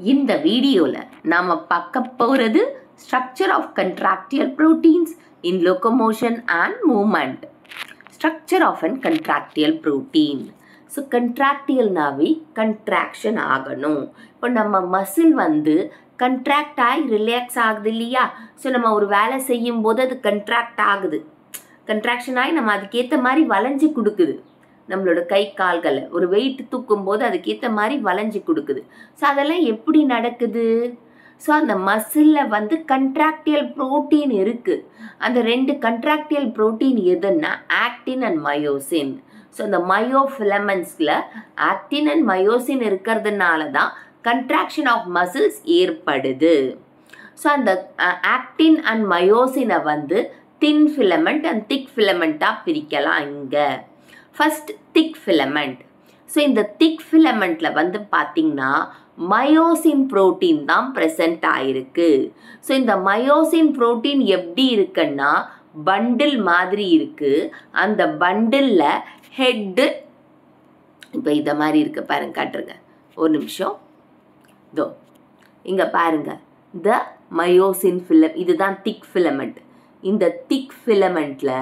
இந்த வீடியோவில் நாம் பார்க்க போகிறது structure of contractile proteins in locomotion and movement structure of an contractile protein so கண்ட்ராக்டியல்னாவே கண்ட்ராக்ஷன் ஆகணும் இப்போ நம்ம மசில் வந்து கண்ட்ராக்ட் ஆகி ரிலாக்ஸ் ஆகுது இல்லையா ஸோ நம்ம ஒரு வேலை செய்யும் போது அது கண்ட்ராக்ட் ஆகுது கண்ட்ராக்ஷன் ஆகி நம்ம அதுக்கேற்ற மாதிரி வளைஞ்சு கொடுக்குது நம்மளோட கை கால்களை ஒரு வெயிட் தூக்கும் போது அதுக்கேற்ற மாதிரி வளைஞ்சு கொடுக்குது ஸோ அதெல்லாம் எப்படி நடக்குது ஸோ அந்த மசிலில் வந்து கண்ட்ராக்டியல் ப்ரோட்டீன் இருக்குது அந்த ரெண்டு கண்ட்ராக்டியல் ப்ரோட்டீன் எதுன்னா ஆக்டின் அண்ட் மயோசின் ஸோ அந்த மயோ ஃபிலமெண்ட்ஸில் ஆக்டின் அண்ட் மயோசின் இருக்கிறதுனால தான் கண்ட்ராக்ஷன் ஆஃப் மசில்ஸ் ஏற்படுது ஸோ அந்த ஆக்டின் அண்ட் மயோசினை வந்து தின் ஃபிலமெண்ட் அண்ட் திக் ஃபிலமெண்ட்டாக பிரிக்கலாம் இங்கே ஃபஸ்ட் திக் ஃபிலமெண்ட் ஸோ இந்த திக் ஃபிலமெண்ட்டில் வந்து பார்த்திங்கன்னா மயோசின் ப்ரோட்டீன் தான் ப்ரெசண்ட் ஆயிருக்கு ஸோ இந்த மயோசின் ப்ரோட்டீன் எப்படி இருக்குன்னா பண்டில் மாதிரி இருக்குது அந்த பண்டிலில் ஹெட்டு இப்போ இதை மாதிரி இருக்குது பாருங்க காட்டுருங்க ஒரு நிமிஷம் இதோ இங்கே பாருங்க த மயோசின் ஃபிலம் இதுதான் திக் ஃபிலமெண்ட் இந்த திக் ஃபிலமெண்ட்டில்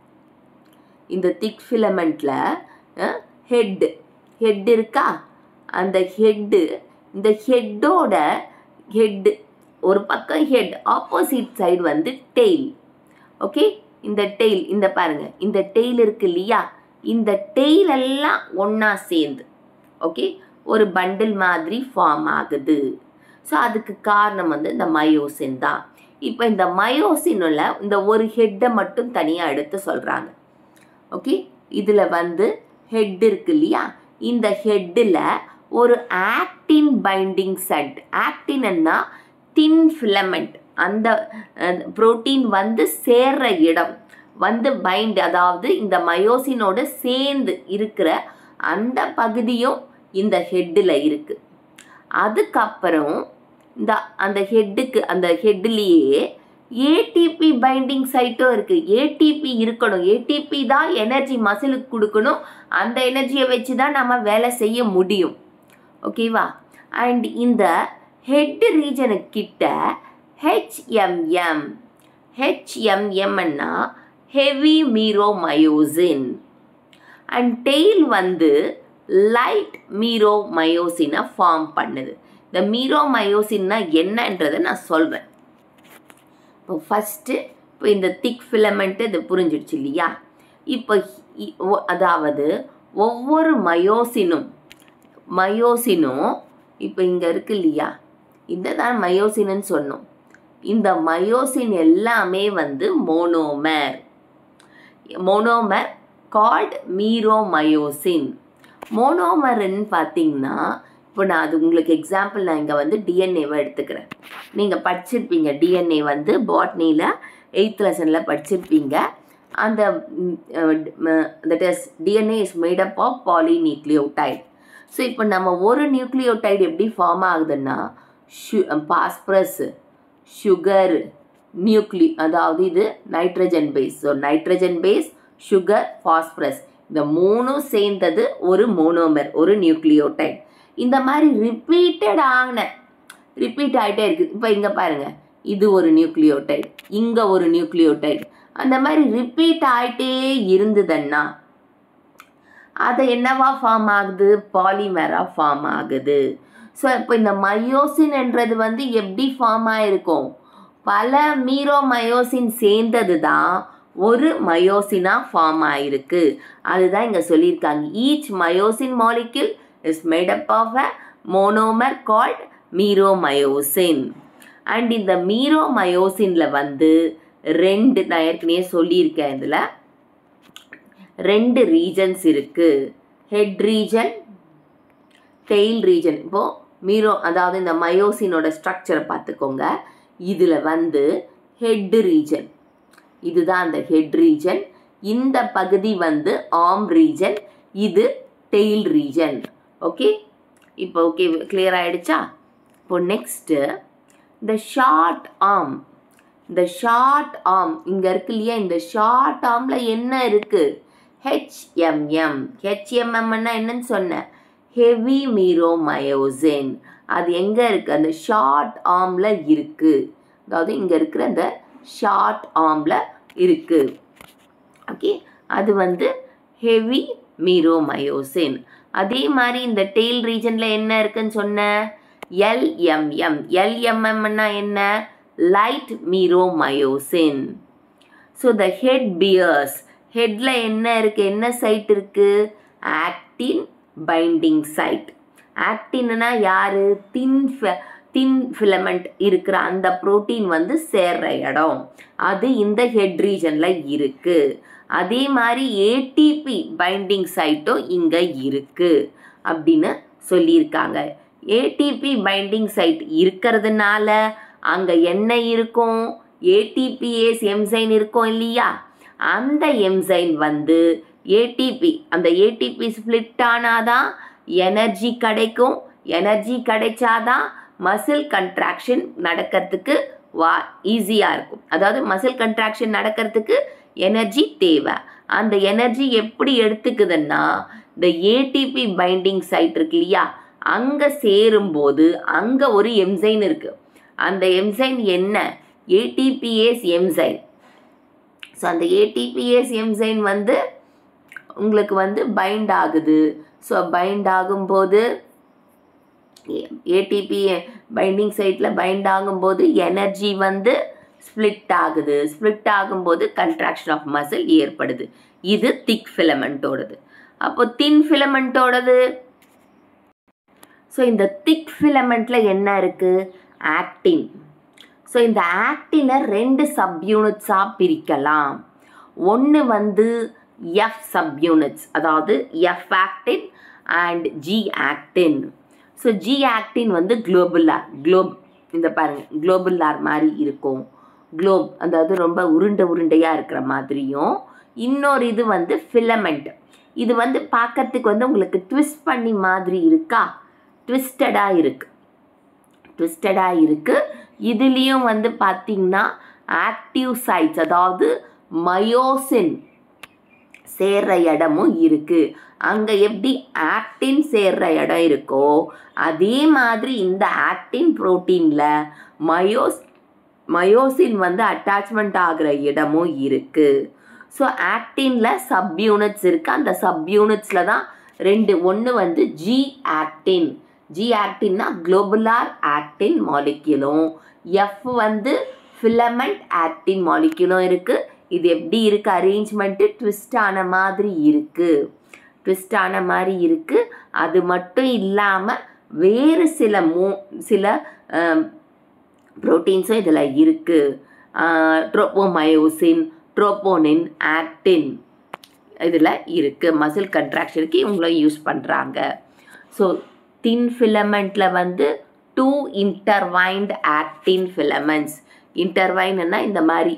இந்த திக் ஃபிலமெண்ட்டில் ஹெட்டு ஹெட் இருக்கா அந்த ஹெட்டு இந்த ஹெட்டோட ஹெட்டு ஒரு பக்கம் ஹெட் ஆப்போசிட் சைடு வந்து டெய்ல் ஓகே இந்த டெய்ல் இந்த பாருங்க இந்த டெய்ல் இருக்கு இல்லையா இந்த டெய்ல் எல்லாம் ஒன்றா சேர்ந்து ஓகே ஒரு பண்டில் மாதிரி ஃபார்ம் ஆகுது ஸோ அதுக்கு காரணம் வந்து இந்த மயோசின் தான் இப்போ இந்த மயோசினில் இந்த ஒரு ஹெட்டை மட்டும் தனியாக எடுத்து சொல்கிறாங்க ஓகே இதில் வந்து ஹெட் இருக்கு இல்லையா இந்த ஹெட்டில் ஒரு ஆக்டின் பைண்டிங் செட் ஆக்டின்னா தின் ஃபிலமெண்ட் அந்த புரோட்டீன் வந்து சேர்ற இடம் வந்து பைண்ட் அதாவது இந்த மயோசினோட சேர்ந்து இருக்கிற அந்த பகுதியும் இந்த ஹெட்டில் இருக்குது அதுக்கப்புறம் இந்த அந்த ஹெட்டுக்கு அந்த ஹெட்லேயே ஏடிபி பைண்டிங் சைட்டும் இருக்குது ஏடிபி இருக்கணும் ஏடிபி தான் எனர்ஜி மசிலுக்கு கொடுக்கணும் அந்த எனர்ஜியை வச்சு தான் நம்ம வேலை செய்ய முடியும் ஓகேவா அண்ட் இந்த ஹெட் ரீஜனுக்கு கிட்ட ஹெச்எம்எம் ஹெச்எம்எம்னா ஹெவி மீரோமயோசின் அண்ட் டெய்ல் வந்து லைட் மீரோமயோசினை ஃபார்ம் பண்ணுது இந்த மீரோமயோசின்னா என்னன்றதை நான் சொல்கிறேன் இப்போ ஃபஸ்ட்டு இப்போ இந்த திக் ஃபிலமெண்ட்டு இது புரிஞ்சிடுச்சு இல்லையா இப்போ அதாவது ஒவ்வொரு மயோசினும் மயோசினும் இப்போ இங்கே இருக்கு இல்லையா இந்த தான் மயோசின்னு சொன்னோம் இந்த மயோசின் எல்லாமே வந்து மோனோமர் மோனோமர் கால்ட் மீரோமயோசின் மோனோமர்ன்னு பார்த்தீங்கன்னா இப்போ நான் அது உங்களுக்கு எக்ஸாம்பிள் நான் இங்கே வந்து டிஎன்ஏவை எடுத்துக்கிறேன் நீங்கள் படிச்சிருப்பீங்க டிஎன்ஏ வந்து பாட்னியில் எயித் லெசனில் படிச்சிருப்பீங்க அந்த that is DNA is made up of polynucleotide so இப்போ நம்ம ஒரு நியூக்ளியோடைடு எப்படி ஃபார்ம் ஆகுதுன்னா ஷு பாஸ்பரஸ் சுகர் நியூக்ளி அதாவது இது nitrogen base so nitrogen base sugar phosphorus இந்த மூணும் சேர்ந்தது ஒரு மோனோமர் ஒரு நியூக்ளியோடைட் இந்த மாதிரி ரிப்பீட்டட் ஆன ரிப்பீட் ஆகிட்டே இருக்குது இப்போ இங்கே பாருங்கள் இது ஒரு நியூக்ளியோடைட் இங்கே ஒரு நியூக்ளியோடைட் அந்த மாதிரி ரிப்பீட் ஆகிட்டே இருந்ததுன்னா அது என்னவா ஃபார்ம் ஆகுது பாலிமராக ஃபார்ம் ஆகுது ஸோ இப்போ இந்த மயோசின் என்றது வந்து எப்படி ஃபார்ம் ஆகிருக்கும் பல மீரோ மயோசின் சேர்ந்தது தான் ஒரு மயோசினாக ஃபார்ம் ஆகிருக்கு அதுதான் இங்கே சொல்லியிருக்காங்க each myosin molecule is made up of a monomer called meromyosin and இந்த மீரோமயோசினில் வந்து ரெண்டு நான் ஏற்கனவே சொல்லியிருக்கேன் இதில் ரெண்டு ரீஜன்ஸ் இருக்குது ஹெட் ரீஜன் டெய்ல் ரீஜன் இப்போது மீரோ அதாவது இந்த மயோசினோட ஸ்ட்ரக்சரை பார்த்துக்கோங்க இதில் வந்து ஹெட் ரீஜன் இதுதான் அந்த ஹெட் ரீஜன் இந்த பகுதி வந்து ஆர்ம் ரீஜன் இது டெய்ல் ரீஜன் ஓகே இப்போ ஓகே கிளியர் ஆகிடுச்சா இப்போ நெக்ஸ்ட்டு இந்த ஷார்ட் ஆர்ம் இந்த ஷார்ட் ஆர்ம் இங்கே இருக்கு இல்லையா இந்த ஷார்ட் ஆர்மில் என்ன இருக்குது ஹெச்எம்எம் ஹெச்எம்எம்னா என்னன்னு சொன்னேன் ஹெவி மீரோமயோசின் அது எங்கே இருக்குது அந்த ஷார்ட் ஆர்மில் இருக்குது அதாவது இங்கே இருக்கிற அந்த ஷார்ட் ஆர்மில் இருக்குது ஓகே அது வந்து ஹெவி மீரோமயோசின் அதே மாதிரி இந்த டெய்ல் ரீஜனில் என்ன இருக்குன்னு சொன்னேன் எல்எம்எம் எல்எம்எம்னா என்ன light meromyosin so the head bears ஹெட்டில் என்ன இருக்குது என்ன சைட் இருக்குது ஆக்டின் பைண்டிங் சைட் ஆக்டின்னா யார் தின் தின் ஃபிலமெண்ட் இருக்கிற அந்த புரோட்டீன் வந்து சேர்ற இடம் அது இந்த ஹெட் ரீஜனில் இருக்குது அதே மாதிரி ஏடிபி பைண்டிங் சைட்டும் இங்கே இருக்குது அப்படின்னு சொல்லியிருக்காங்க ஏடிபி பைண்டிங் சைட் இருக்கிறதுனால அங்கே என்ன இருக்கும் ஏடிபிஏஸ் எம்சைன் இருக்கும் இல்லையா அந்த எம்சைன் வந்து ஏடிபி அந்த ஏடிபி ஸ்ப்ளிட் ஆனாதான் எனர்ஜி கிடைக்கும் எனர்ஜி கிடைச்சாதான் மசில் கன்ட்ராக்ஷன் நடக்கிறதுக்கு வா ஈஸியாக இருக்கும் அதாவது மசில் கன்ட்ராக்ஷன் நடக்கிறதுக்கு எனர்ஜி தேவை அந்த எனர்ஜி எப்படி எடுத்துக்குதுன்னா இந்த ஏடிபி பைண்டிங் சைட் இருக்கு இல்லையா அங்கே சேரும்போது அங்கே ஒரு எம்சைன் இருக்குது அந்த எம்சைன் என்ன ஏடிபிஏஸ் எம்சைன் ஸோ அந்த ஏடிபிஎஸ் எம்சைன் வந்து உங்களுக்கு வந்து பைண்ட் ஆகுது ஸோ பைண்ட் ஆகும்போது ஏடிபி பைண்டிங் சைட்டில் பைண்ட் ஆகும்போது எனர்ஜி வந்து ஸ்ப்ளிட் ஆகுது ஸ்ப்ளிட் ஆகும்போது கன்ட்ராக்ஷன் ஆஃப் மசில் ஏற்படுது இது திக் ஃபிலமெண்ட்டோடது அப்போ தின் ஃபிலமெண்ட்டோடது ஸோ இந்த திக் ஃபிலமெண்ட்டில் என்ன இருக்குது ஆக்டின் ஸோ இந்த ஆக்டினை ரெண்டு சப்யூனிட்ஸாக பிரிக்கலாம் ஒன்று வந்து எஃப் சப்யூனிட்ஸ் அதாவது F actin and G actin so G actin வந்து குளோபுலார் குளோப் இந்த பாருங்கள் குளோபுலார் மாதிரி இருக்கும் குளோப் அதாவது ரொம்ப உருண்டை உருண்டையாக இருக்கிற மாதிரியும் இன்னொரு இது வந்து ஃபிலமெண்ட் இது வந்து பார்க்கறதுக்கு வந்து உங்களுக்கு ட்விஸ்ட் பண்ணி மாதிரி இருக்கா ட்விஸ்டடாக இருக்குது ட்விஸ்டடாக இருக்குது இதுலேயும் வந்து பார்த்திங்கன்னா ஆக்டிவ் சைட்ஸ் அதாவது மயோசின் சேர்ற இடமும் இருக்குது அங்கே எப்படி ஆக்டின் சேர்ற இடம் இருக்கோ அதே மாதிரி இந்த ஆக்டின் ப்ரோட்டீனில் மயோஸ் மயோசின் வந்து அட்டாச்மெண்ட் ஆகிற இடமும் இருக்குது ஸோ ஆக்டினில் சப்யூனிட்ஸ் இருக்குது அந்த சப்யூனிட்ஸில் தான் ரெண்டு ஒன்று வந்து ஜி ஆக்டின் ஜி ஆக்டின்னா குளோபுலார் ஆக்டின் மாலிக்யூலும் எஃப் வந்து ஃபிலமெண்ட் ஆக்டின் மாலிக்யூலும் இருக்குது இது எப்படி இருக்குது அரேஞ்ச்மெண்ட்டு ட்விஸ்ட் ஆன மாதிரி இருக்குது ட்விஸ்ட் ஆன மாதிரி இருக்குது அது மட்டும் இல்லாமல் வேறு சில மூ சில ப்ரோட்டீன்ஸும் இதில் இருக்குது ட்ரோப்போமயோசின் ட்ரோப்போனின் ஆக்டின் இதில் இருக்குது மசில் கன்ட்ராக்ஷனுக்கு இவங்களும் யூஸ் பண்ணுறாங்க ஸோ தின் ஃபிலமெண்ட்டில் வந்து டூ இன்டர்வைன்ட் ஆக்டின் ஃபிலமெண்ட்ஸ் இன்டர்வைன்னா இந்த மாதிரி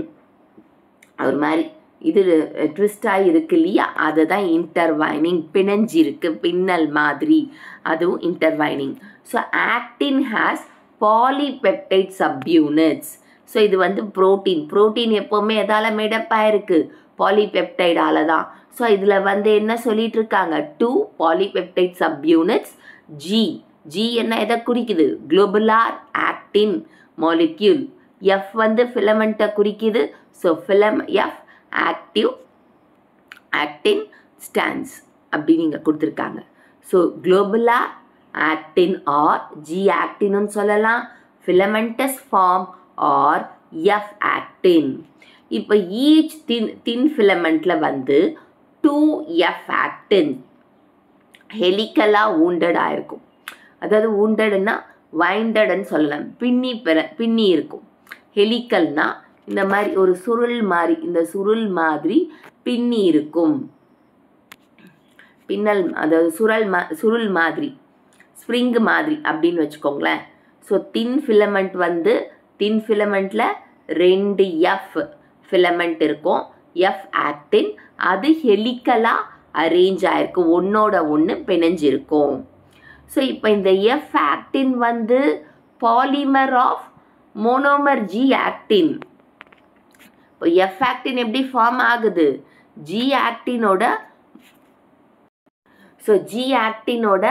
ஒரு மாதிரி இது ட்விஸ்டாக இருக்கு இல்லையா அதை தான் இன்டர்வைனிங் பிணைஞ்சு இருக்கு பின்னல் மாதிரி அதுவும் intertwining so actin has polypeptide subunits so இது வந்து ப்ரோட்டீன் ப்ரோட்டீன் எப்போவுமே எதால் மேடப்பாக இருக்குது பாலிபெப்டைடால தான் ஸோ இதில் வந்து என்ன சொல்லிட்டு இருக்காங்க two polypeptide subunits G G என்ன எதை குறிக்குது குளோபுலார் ஆக்டின் மாலிக்யூல் எஃப் வந்து ஃபிலமெண்ட்டை குறிக்குது ஸோ ஃபிலம் எஃப் ஆக்டிவ் ஆக்டின் ஸ்டான்ஸ் அப்படி நீங்கள் கொடுத்துருக்காங்க so globular actin or G ஆக்டின்னு சொல்லலாம் filamentous form or F actin இப்போ ஈச் தின் தின் ஃபிலமெண்ட்டில் வந்து டூ எஃப் ஆக்டின் ஹெலிக்கலாக ஊண்டடாக இருக்கும் அதாவது ஊண்டடுன்னா வைண்டடுன்னு சொல்லலாம் பின்னி பெற பின்னி இருக்கும் ஹெலிக்கல்னா இந்த மாதிரி ஒரு சுருள் மாதிரி இந்த சுருள் மாதிரி பின்னி இருக்கும் பின்னல் அதாவது சுருள் மா சுருள் மாதிரி ஸ்ப்ரிங் மாதிரி அப்படின்னு வச்சுக்கோங்களேன் ஸோ தின் ஃபிலமெண்ட் வந்து தின் ஃபிலமெண்ட்டில் ரெண்டு எஃப் ஃபிலமெண்ட் இருக்கும் எஃப் ஆக்டின் அது ஹெலிக்கலாக அரேஞ்ச் ஆகிருக்கு ஒன்றோட ஒன்று பிணைஞ்சிருக்கும் ஸோ இப்போ இந்த எஃப் ஆக்டின் வந்து polymer of monomer G actin இப்போ எஃப் ஆக்டின் எப்படி ஃபார்ம் ஆகுது ஜி ஆக்டினோட ஸோ ஜி ஆக்டினோட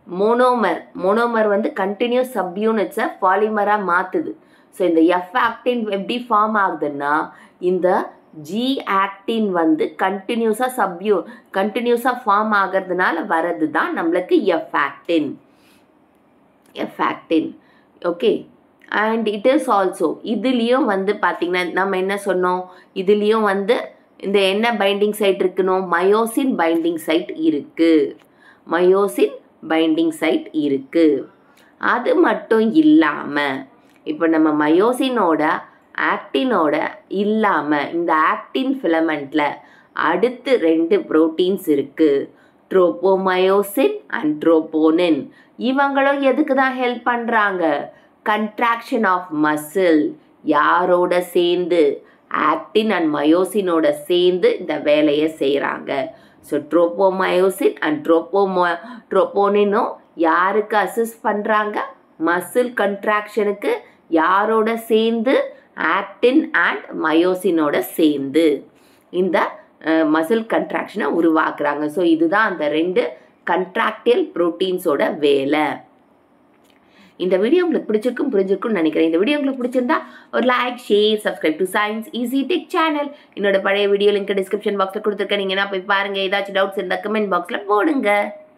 மோனோமர் மோனோமர் வந்து கண்டினியூஸ் சப்யூனிட்ஸை பாலிமராக மாற்றுது ஸோ இந்த எஃப் ஆக்டின் எப்படி ஃபார்ம் ஆகுதுன்னா இந்த ஜி ஆக்டின் வந்து கண்டினியூஸாக சப்யூ கண்டினியூஸாக ஃபார்ம் ஆகிறதுனால வர்றது தான் நம்மளுக்கு F actin F actin okay and it is also இதுலேயும் வந்து பார்த்திங்கன்னா நம்ம என்ன சொன்னோம் இதுலேயும் வந்து இந்த என்ன பைண்டிங் சைட் இருக்கணும் மயோசின் பைண்டிங் சைட் இருக்குது மயோசின் பைண்டிங் சைட் இருக்குது அது மட்டும் இல்லாமல் இப்போ நம்ம மயோசினோட ஆக்டினோட இல்லாமல் இந்த ஆக்டின் ஃபிலமெண்ட்டில் அடுத்து ரெண்டு ப்ரோட்டீன்ஸ் இருக்குது ட்ரோப்போமயோசின் அண்ட் ட்ரோப்போனின் இவங்களும் எதுக்கு தான் ஹெல்ப் பண்ணுறாங்க கன்ட்ராக்ஷன் ஆஃப் மசில் யாரோட சேர்ந்து ஆக்டின் அண்ட் மயோசினோட சேர்ந்து இந்த வேலையை செய்கிறாங்க ஸோ ட்ரோப்போமயோசின் அண்ட் ட்ரோப்போமோ ட்ரோப்போனினும் யாருக்கு அசிஸ்ட் பண்ணுறாங்க மசில் கன்ட்ராக்ஷனுக்கு யாரோட சேர்ந்து ஆக்டின் அண்ட் மயோசினோட சேர்ந்து இந்த மசில் கன்ட்ராக்ஷனை உருவாக்குறாங்க ஸோ இதுதான் அந்த ரெண்டு கன்ட்ராக்டியல் ப்ரோட்டீன்ஸோட வேலை இந்த வீடியோ உங்களுக்கு பிடிச்சிருக்கும் புரிஞ்சிருக்கும்னு நினைக்கிறேன் இந்த வீடியோ உங்களுக்கு பிடிச்சிருந்தா ஒரு like share subscribe to science easy tech channel என்னோட பழைய வீடியோ லிங்க் டிஸ்கிரிப்ஷன் பாக்ஸில் கொடுத்துருக்கேன் நீங்கள் என்ன போய் பாருங்கள் ஏதாச்சும் டவுட்ஸ் இருந்தால் கமெண்ட் பாக்ஸில் போடுங்க